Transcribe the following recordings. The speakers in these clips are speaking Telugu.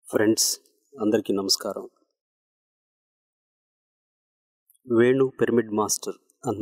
ఫ్రెండ్స్ అందరికీ నమస్కారం వేణు పిరమిడ్ మాస్టర్ అన్న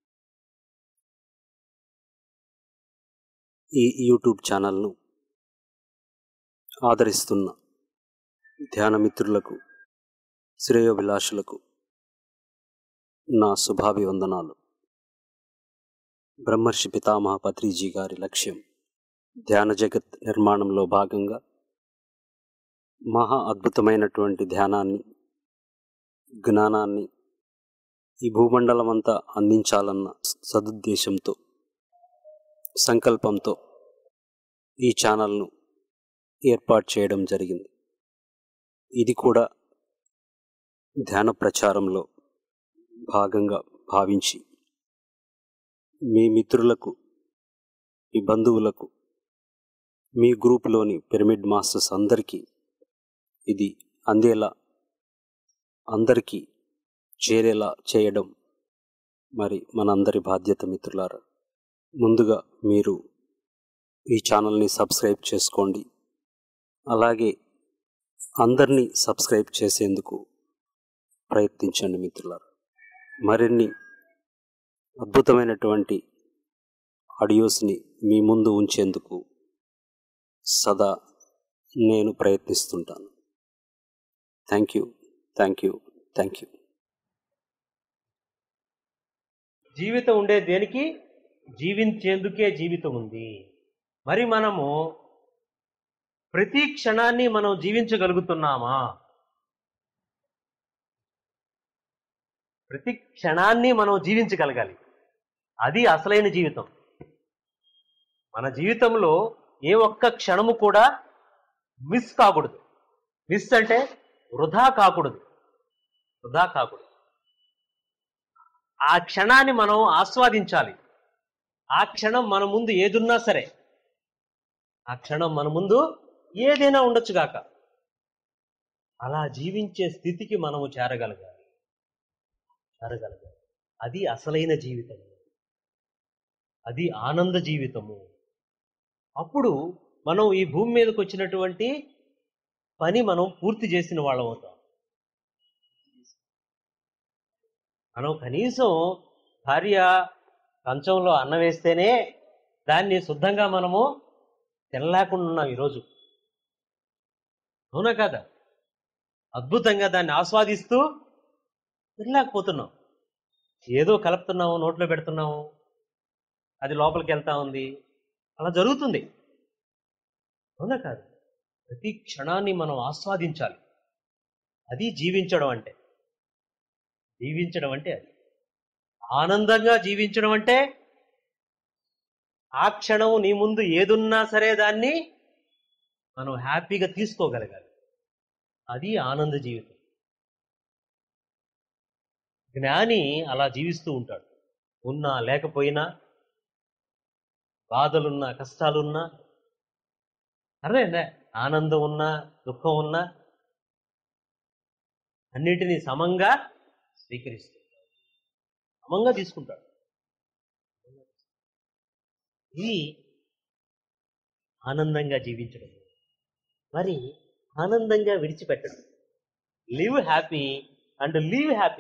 ఈ యూట్యూబ్ ఛానల్ను ఆదరిస్తున్న ధ్యాన మిత్రులకు శ్రేయోభిలాషులకు నా శుభాభివందనాలు బ్రహ్మర్షి పితామహ పత్రిజీ గారి లక్ష్యం ధ్యాన జగత్ నిర్మాణంలో భాగంగా మహా అద్భుతమైనటువంటి ధ్యానాన్ని జ్ఞానాన్ని ఈ భూమండలం అంతా అందించాలన్న సదుద్దేశంతో సంకల్పంతో ఈ ఛానల్ను ఏర్పాటు చేయడం జరిగింది ఇది కూడా ధ్యాన ప్రచారంలో భాగంగా భావించి మీ మిత్రులకు మీ బంధువులకు మీ గ్రూపులోని పిరమిడ్ మాస్టర్స్ అందరికీ ఇది అందేలా అందరికీ చేరేలా చేయడం మరి మనందరి బాధ్యత మిత్రులారా ముందుగా మీరు ఈ ఛానల్ని సబ్స్క్రైబ్ చేసుకోండి అలాగే అందరినీ సబ్స్క్రైబ్ చేసేందుకు ప్రయత్నించండి మిత్రులారా మరిన్ని అద్భుతమైనటువంటి ఆడియోస్ని మీ ముందు ఉంచేందుకు సదా నేను ప్రయత్నిస్తుంటాను thank you thank you thank you జీవితం ఉండే దేనికి జీవించేందుకే జీవితం ఉంది మరి మనము ప్రతి క్షణాన్ని మనం జీవించగలుగుతున్నామా ప్రతి క్షణాన్ని మనం జీవించగలగాలి అది అసలైన జీవితం మన జీవితంలో ఏ ఒక్క క్షణము కూడా మిస్ కాకూడదు మిస్ అంటే వృధా కాకూడదు వృధా కాకూడదు ఆ క్షణాన్ని మనం ఆస్వాదించాలి ఆ క్షణం మన ముందు ఏదున్నా సరే ఆ క్షణం మన ముందు ఏదైనా ఉండొచ్చు గాక అలా జీవించే స్థితికి మనము చేరగలగాలి చేరగలగాలి అది అసలైన జీవితం అది ఆనంద జీవితము అప్పుడు మనం ఈ భూమి మీదకి వచ్చినటువంటి పని మనం పూర్తి చేసిన వాళ్ళం అవుతాం మనం కనీసం భార్య కంచంలో అన్నం వేస్తేనే దాన్ని శుద్ధంగా మనము తినలేకుండా ఉన్నాం ఈరోజు అవునా కదా అద్భుతంగా దాన్ని ఆస్వాదిస్తూ తినలేకపోతున్నాం ఏదో కలుపుతున్నాము నోట్లో పెడుతున్నాము అది లోపలికి వెళ్తా ఉంది అలా జరుగుతుంది అవునా కాదు ప్రతి క్షణాన్ని మనం ఆస్వాదించాలి అది జీవించడం అంటే జీవించడం అంటే అది ఆనందంగా జీవించడం అంటే ఆ క్షణం నీ ముందు ఏదున్నా సరే దాన్ని మనం హ్యాపీగా తీసుకోగలగాలి అది ఆనంద జీవితం జ్ఞాని అలా జీవిస్తూ ఉంటాడు ఉన్నా లేకపోయినా బాధలున్నా కష్టాలున్నా అర్థమైందా ఆనందం ఉన్నా దుఃఖం ఉన్నా అన్నిటినీ సమంగా స్వీకరిస్తాడు సమంగా తీసుకుంటాడు ఇది ఆనందంగా జీవించడం మరి ఆనందంగా విడిచిపెట్టడం live happy and leave happy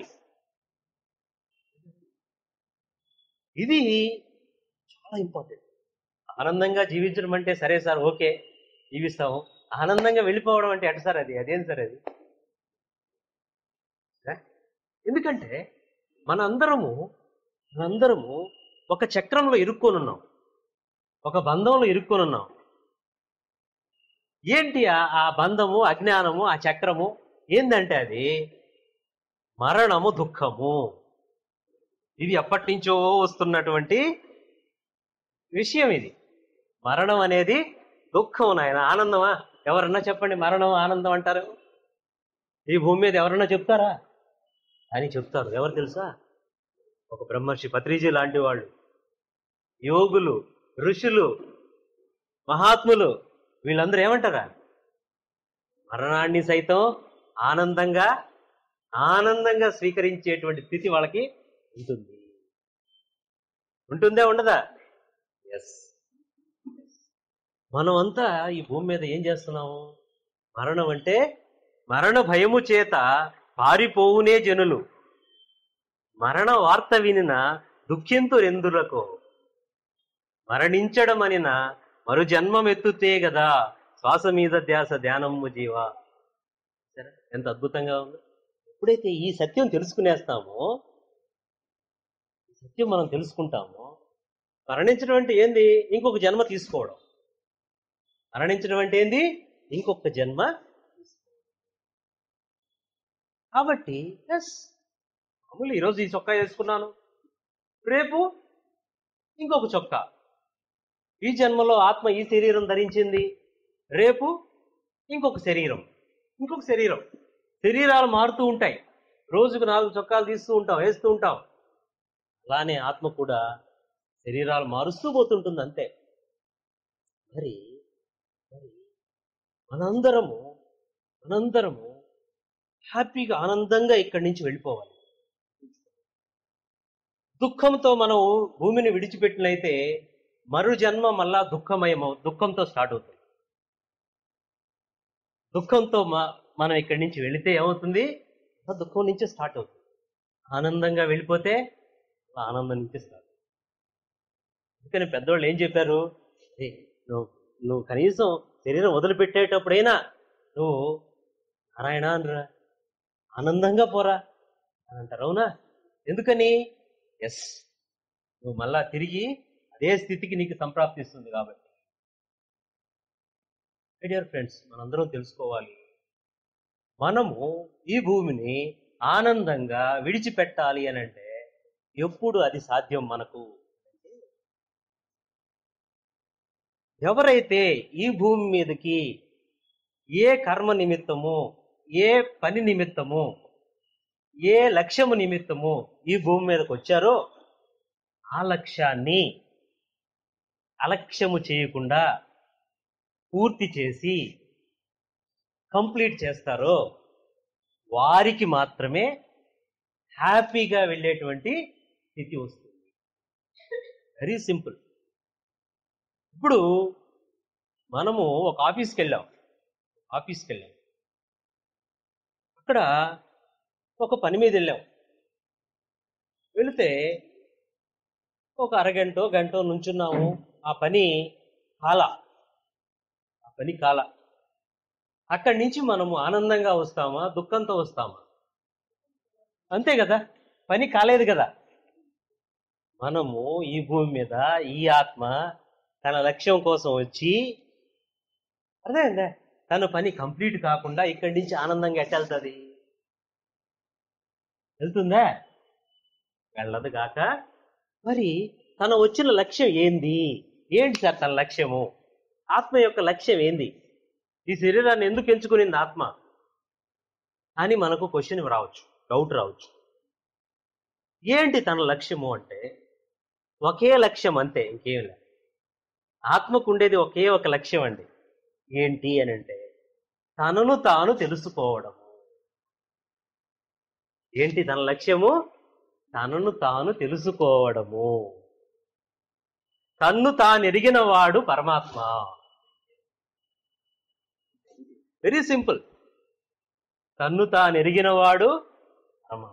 ఇది చాలా ఇంపార్టెంట్ ఆనందంగా జీవించడం అంటే సరే సార్ ఓకే జీవిస్తాము ఆనందంగా వెళ్ళిపోవడం అంటే ఎట సార్ అది అదేం సార్ అది ఏ? ఎందుకంటే మన అందరము మనందరము ఒక చక్రంలో ఇరుక్కొని ఉన్నాం ఒక బంధంలో ఇరుక్కొని ఉన్నాం ఏంటి ఆ- ఆ బంధము అజ్ఞానము ఆ చక్రము ఏందంటే అది మరణము దుఃఖము ఇది ఎప్పటి నుంచో వస్తున్నటువంటి విషయం ఇది మరణం అనేది దుఃఖం నాయన ఆనందమా ఎవరన్నా చెప్పండి మరణం ఆనందం అంటారు ఈ భూమి మీద ఎవరన్నా చెప్తారా అని చెప్తారు ఎవరు తెలుసా ఒక బ్రహ్మర్షి పత్రిజీ లాంటి వాళ్ళు యోగులు ఋషులు మహాత్ములు వీళ్ళందరూ ఏమంటారా మరణాన్ని సైతం ఆనందంగా ఆనందంగా స్వీకరించేటువంటి స్థితి వాళ్ళకి ఉంటుంది ఉంటుందే ఉండదా ఎస్ మనం అంతా ఈ భూమి మీద ఏం చేస్తున్నాము మరణం అంటే మరణ భయము చేత పారిపోవునే జనులు మరణ వార్త వినిన దుఃఖింతురెందులకు మరణించడం అనిన మరు జన్మమెత్తుతే గదా శ్వాస మీద ధ్యాస ధ్యానము జీవ సరే ఎంత అద్భుతంగా ఉంది ఎప్పుడైతే ఈ సత్యం తెలుసుకునేస్తామో ఈ సత్యం మనం తెలుసుకుంటామో మరణించడం అంటే ఏంది ఇంకొక జన్మ తీసుకోవడం మరణించడం అంటే ఏంది ఇంకొక జన్మ తీసుకోవడం. కాబట్టి ఎస్ మామూలు ఈరోజు ఈ చొక్కా వేసుకున్నాను రేపు ఇంకొక చొక్కా ఈ జన్మలో ఆత్మ ఈ శరీరం ధరించింది రేపు ఇంకొక శరీరం ఇంకొక శరీరం శరీరాలు మారుతూ ఉంటాయి రోజుకు నాలుగు చొక్కాలు తీస్తూ ఉంటాం వేస్తూ ఉంటాం అలానే ఆత్మ కూడా శరీరాలు మారుస్తూ పోతుంటుంది అంతే మరి మరి మనందరము మనందరము హ్యాపీగా ఆనందంగా ఇక్కడి నుంచి వెళ్ళిపోవాలి దుఃఖంతో మనం భూమిని విడిచిపెట్టినైతే మరు జన్మ మళ్ళా దుఃఖమయమవు దుఃఖంతో స్టార్ట్ అవుతుంది దుఃఖంతో మ- మనం ఇక్కడి నుంచి వెళితే ఏమవుతుంది ఆ దుఃఖం నుంచే స్టార్ట్ అవుతుంది ఆనందంగా వెళ్ళిపోతే ఆ ఆనందం నుంచే స్టార్ట్ అందుకని పెద్దవాళ్ళు ఏం చెప్పారు "ఏయ్, నువ్వు నువ్వు కనీసం శరీరం వదిలిపెట్టేటప్పుడైనా నువ్వు నారాయణ అనరా ఆనందంగా పోరా అని అంటారు అవునా ఎందుకని ఎస్ నువ్వు మళ్ళా తిరిగి అదే స్థితికి నీకు సంప్రాప్తిస్తుంది కాబట్టి డియర్ ఫ్రెండ్స్ మనందరం తెలుసుకోవాలి మనము ఈ భూమిని ఆనందంగా విడిచిపెట్టాలి అని అంటే ఎప్పుడు అది సాధ్యం మనకు ఎవరైతే ఈ భూమి మీదకి ఏ కర్మ నిమిత్తము ఏ పని నిమిత్తము ఏ లక్ష్యము నిమిత్తము ఈ భూమి మీదకి వచ్చారో ఆ లక్ష్యాన్ని అలక్ష్యము చేయకుండా పూర్తి చేసి కంప్లీట్ చేస్తారో వారికి మాత్రమే హ్యాపీగా వెళ్ళేటువంటి స్థితి వస్తుంది వెరీ సింపుల్ ఇప్పుడు మనము ఒక ఆఫీస్కి వెళ్ళాం ఆఫీస్కి వెళ్ళాం అక్కడ ఒక పని మీద వెళ్ళాం వెళితే ఒక అరగంట గంట నుంచున్నాము ఆ పని కాల ఆ పని కాల అక్కడి నుంచి మనము ఆనందంగా వస్తామా దుఃఖంతో వస్తామా అంతే కదా పని కాలేదు కదా మనము ఈ భూమి మీద ఈ ఆత్మ తన లక్ష్యం కోసం వచ్చి అర్థమైందా తన పని కంప్లీట్ కాకుండా ఇక్కడి నుంచి ఆనందంగా ఎట్టెళ్తుంది వెళ్తుందా వెళ్ళదు కాక మరి తన వచ్చిన లక్ష్యం ఏంది ఏంటి సార్ తన లక్ష్యము ఆత్మ యొక్క లక్ష్యం ఏంది ఈ శరీరాన్ని ఎందుకు ఎంచుకునింది ఆత్మ అని మనకు క్వశ్చన్ రావచ్చు డౌట్ రావచ్చు ఏంటి తన లక్ష్యము అంటే ఒకే లక్ష్యం అంతే ఇంకేం లేదు ఆత్మకు ఉండేది ఒకే ఒక లక్ష్యం అండి ఏంటి అని అంటే తనను తాను తెలుసుకోవడం ఏంటి తన లక్ష్యము తనను తాను తెలుసుకోవడము తన్ను తాను ఎరిగిన వాడు పరమాత్మ వెరీ సింపుల్ తన్ను తాను ఎరిగిన వాడు పరమాత్మ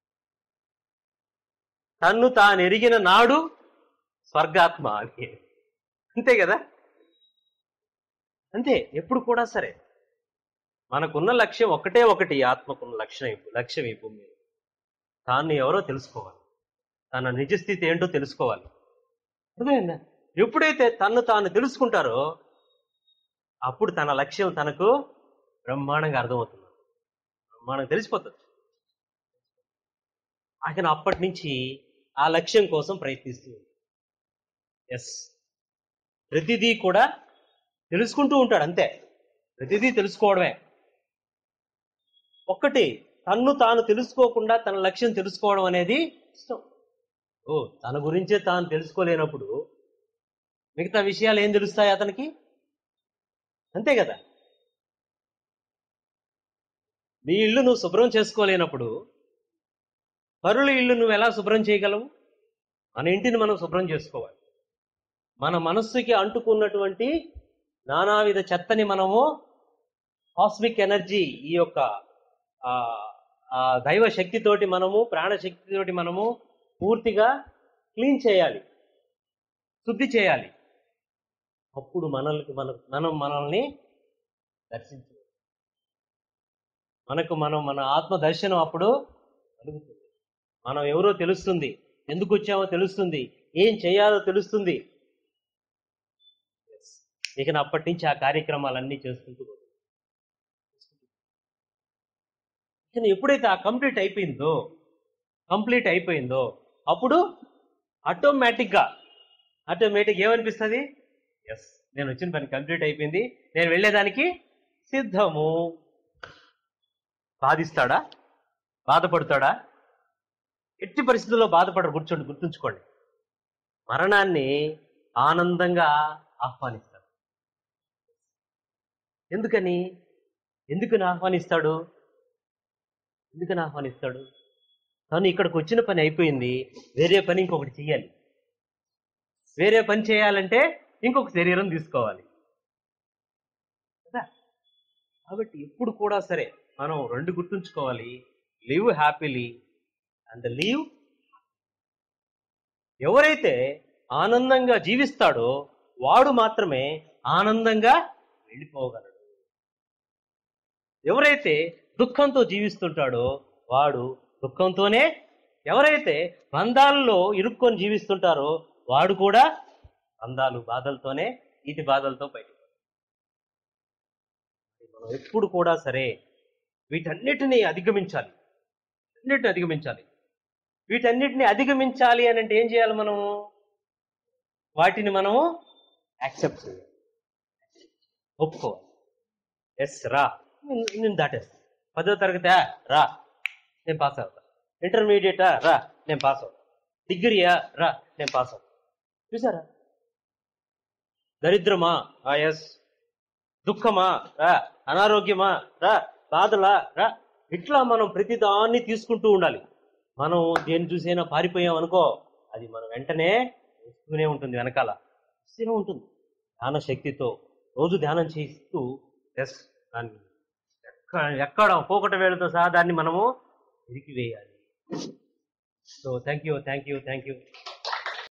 తన్ను తాను ఎరిగిన నాడు స్వర్గాత్మ అని అంతే కదా అంతే ఎప్పుడు కూడా సరే మనకున్న లక్ష్యం ఒకటే ఒకటి ఈ ఆత్మకున్న లక్ష్యం ఈ- లక్ష్యం ఈ భూమి మీద తాను ఎవరో తెలుసుకోవాలి తన నిజ స్థితి ఏంటో తెలుసుకోవాలి అర్థమైందా ఎప్పుడైతే తన్ను తాను తెలుసుకుంటారో అప్పుడు తన లక్ష్యం తనకు బ్రహ్మాండంగా అర్థమవుతుంది బ్రహ్మాండంగా తెలిసిపోతుంది ఆయన అప్పటి నుంచి ఆ లక్ష్యం కోసం ప్రయత్నిస్తూ ఎస్ ప్రతిదీ కూడా తెలుసుకుంటూ ఉంటాడు అంతే ప్రతిదీ తెలుసుకోవడమే ఒక్కటి తన్ను తాను తెలుసుకోకుండా తన లక్ష్యం తెలుసుకోవడం అనేది ఇష్టం ఓ తన గురించే తాను తెలుసుకోలేనప్పుడు మిగతా విషయాలు ఏం తెలుస్తాయి అతనికి అంతే కదా నీ ఇల్లు నువ్వు శుభ్రం చేసుకోలేనప్పుడు పరుల ఇల్లు నువ్వు ఎలా శుభ్రం చేయగలవు మన ఇంటిని మనం శుభ్రం చేసుకోవాలి మన మనస్సుకి అంటుకున్నటువంటి నానావిధ చెత్తని మనము కాస్మిక్ ఎనర్జీ ఈ యొక్క ఆ, ఆ దైవ శక్తితోటి మనము ప్రాణశక్తితోటి మనము పూర్తిగా క్లీన్ చేయాలి శుద్ధి చేయాలి అప్పుడు మనల్ని మన మనం మనల్ని దర్శించు మనకు మనం మన ఆత్మ దర్శనం అప్పుడు కలుగుతుంది మనం ఎవరో తెలుస్తుంది ఎందుకు వచ్చామో తెలుస్తుంది ఏం చేయాలో తెలుస్తుంది Yes. ఇక అప్పటి నుంచి ఆ కార్యక్రమాలన్నీ చేసుకుంటూ పోతాం. కానీ ఎప్పుడైతే ఆ కంప్లీట్ అయిపోయిందో కంప్లీట్ అయిపోయిందో అప్పుడు ఆటోమేటిక్గా ఆటోమేటిక్ ఏమనిపిస్తుంది ఎస్ నేను వచ్చిన పని కంప్లీట్ అయిపోయింది నేను వెళ్ళేదానికి సిద్ధము బాధిస్తాడా బాధపడతాడా ఎట్టి పరిస్థితుల్లో బాధపడరు కూర్చోండి గుర్తుంచుకోండి మరణాన్ని ఆనందంగా ఆహ్వానిస్తాడు ఎందుకని ఎందుకని ఆహ్వానిస్తాడు ఎందుకని ఆహ్వానిస్తాడు తను ఇక్కడికి వచ్చిన పని అయిపోయింది వేరే పని ఇంకొకటి చెయ్యాలి వేరే పని చేయాలంటే ఇంకొక శరీరం తీసుకోవాలి కదా కాబట్టి ఎప్పుడు కూడా సరే మనం రెండు గుర్తుంచుకోవాలి లివ్ హ్యాపీలీ అండ్ లీవ్ ఎవరైతే ఆనందంగా జీవిస్తాడో వాడు మాత్రమే ఆనందంగా వెళ్ళిపోగలడు ఎవరైతే దుఃఖంతో జీవిస్తుంటాడో వాడు దుఃఖంతోనే ఎవరైతే బంధాలలో ఇరుక్కొని జీవిస్తుంటారో వాడు కూడా బంధాలు బాధలతోనే ఈతి బాధలతో బయటకు మనం ఎప్పుడు కూడా సరే వీటన్నిటిని అధిగమించాలి అన్నిటిని అధిగమించాలి వీటన్నిటిని అధిగమించాలి అని అంటే ఏం చేయాలి మనము వాటిని మనము యాక్సెప్ట్ చేయాలి ఒప్పుకోవాలి ఎస్ రా నేను- నేను దాటేస్తా పదో తరగతా రా నేను పాస్ అవుతా ఇంటర్మీడియటా రా నేను పాస్ అవుతా డిగ్రీయా రా నేను పాస్ అవుతా చూసారా దరిద్రమా ఆ ఎస్ దుఃఖమా రా అనారోగ్యమా రా బాధలా రా ఇట్లా మనం ప్రతిదాన్ని తీసుకుంటూ ఉండాలి మనం దేన్ని చూసైనా పారిపోయాం అనుకో అది మనం వెంటనే వస్తూనే ఉంటుంది వెనకాల వస్తూనే ఉంటుంది ధ్యాన శక్తితో రోజు ధ్యానం చేస్తూ ఎస్ దాన్ని ఎక్కడ ఎక్కడ పోకట వేళతో సహా దాన్ని మనము ఇరికి వేయాలి so thank you thank you thank you